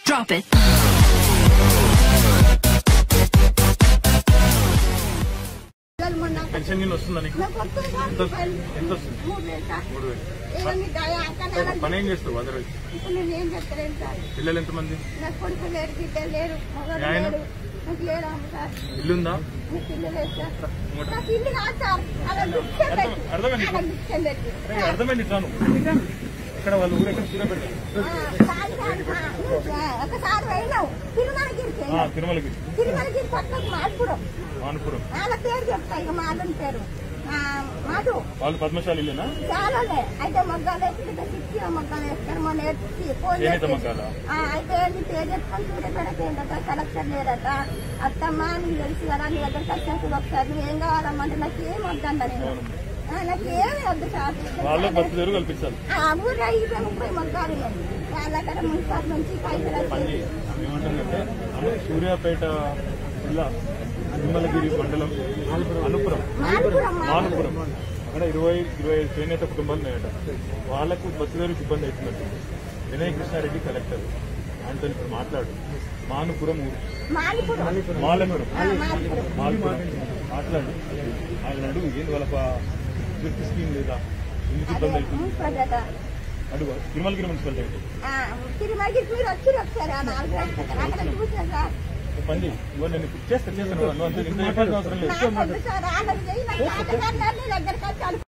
Drop it. పిల్లలు మొన్న pension గిన్నె వస్తుందా నీకు నాకు వస్తుంది సార్ ఎంత వస్తుంది? ఎంత వస్తుంది మూడు వేలు సార్ మూడు వేలు ఏమని దయా అక్క నాన్న పని ఏం చేస్తావు అదర్ ఇప్పుడు నేను ఏం చెప్తలేను సార్ పిల్లలు ఎంతమంది నాకు కొడుకు లేరు బిడ్డ లేరు మగడు ఆయన? లేరు నాకు లేరు అమ్మ సార్ ఇల్లుందా నాకు ఇల్లు లేదు సార్ నాకు ఇల్లు కాదు సార్ అలా భిక్షం పెట్టి అర్థం- అర్థమైంది. అలా భిక్షం పెట్టి అరే, అర్థమైంది ఇట్లాను ఇక్కడ వాళ్ళు ఊరు ఎక్కడ సూర్య పెట్టారు ఆ, కాదు సార్, ఆ, నువ్వు ఒకసారి వెళ్ళావు తిరుమలగిరికి వెళ్ళావు. తిరుమలకి తిరుమలగిరి పక్కకు మాడుపురం మానుపురం వాళ్ళ పేరు చెప్తా ఇక మాధుని పేరు ఆ, మాధు వాళ్ళు పద్మశాలి ఇల్లేనా చాలానే అయితే మగ్గాలు వేసి ఇక సిక్కి మగ్గాలు వేస్తారు మొన్న ఎత్తి ఫోన్ చేనేత చేసి, మగ్గాలా? ఆ, అయితే ఏంటి పేరు చెప్పుకొని చూడబెడకేందట కలెక్టర్ లేదట అత్తమ్మ నీకు తెలుసు కదా నీ దగ్గరికి వచ్చినప్పుడు ఒకసారి నువ్వు ఏం కావాలమ్మా అంటే నాకు ఏం వద్దంట నేను ఆ, నాకు ఏమి వద్దు సార్ వాళ్ళకి బతుకు తెరువు కల్పించాలి ఆ ఊరు ఐదు ముప్పై మగ్గాలు ఉన్నాయి వాళ్ళక్కడ మున్సిపల్ నుంచి పైసలు పని వచ్చి ఏమంటుందంటే అను- సూర్యాపేట జిల్లా తిరుమలగిరి మండలం అనుపురం మానుపురం మానుపురం అక్కడ ఇరవై ఇరవై ఐదు చేనేత కుటుంబాలు ఉన్నాయట వాళ్ళకు బస్సు తెరువుకి ఇబ్బంది అవుతున్నట్టు వినయ్ కృష్ణారెడ్డి కలెక్టర్ ఆయనతో ఇప్పుడు మాట్లాడు మానుపురం ఊరు మానుపురం మాలపురం ఆ, మానుపురం మాల్పురం మాట్లాడు ఆయన అడుగు ఏంది వాళ్ళ ఫిఫ్త్ స్కీమ్ లేదా ఎందుకు అదే ఇబ్బంది అవుతుంది మున్సిపల్ అడుగు తిరుమలగిరి మున్సిపాలిటీ ఏంటి ఆ, తిరుమలగిరి మీరు వచ్చి ఒకసారి ఆ నాలుగు రోజులు అక్కడ చూసాను సార్ పండి ఇవ్వ నేను చేస్తాను చేస్తాను నువ్వు అంత ఇంత చెప్పాల్సిన అవసరం లేదు నాకు వద్దు సార్ ఆలోచన చేయి నాకు చేతగాని దగ్గరికి వచ్చి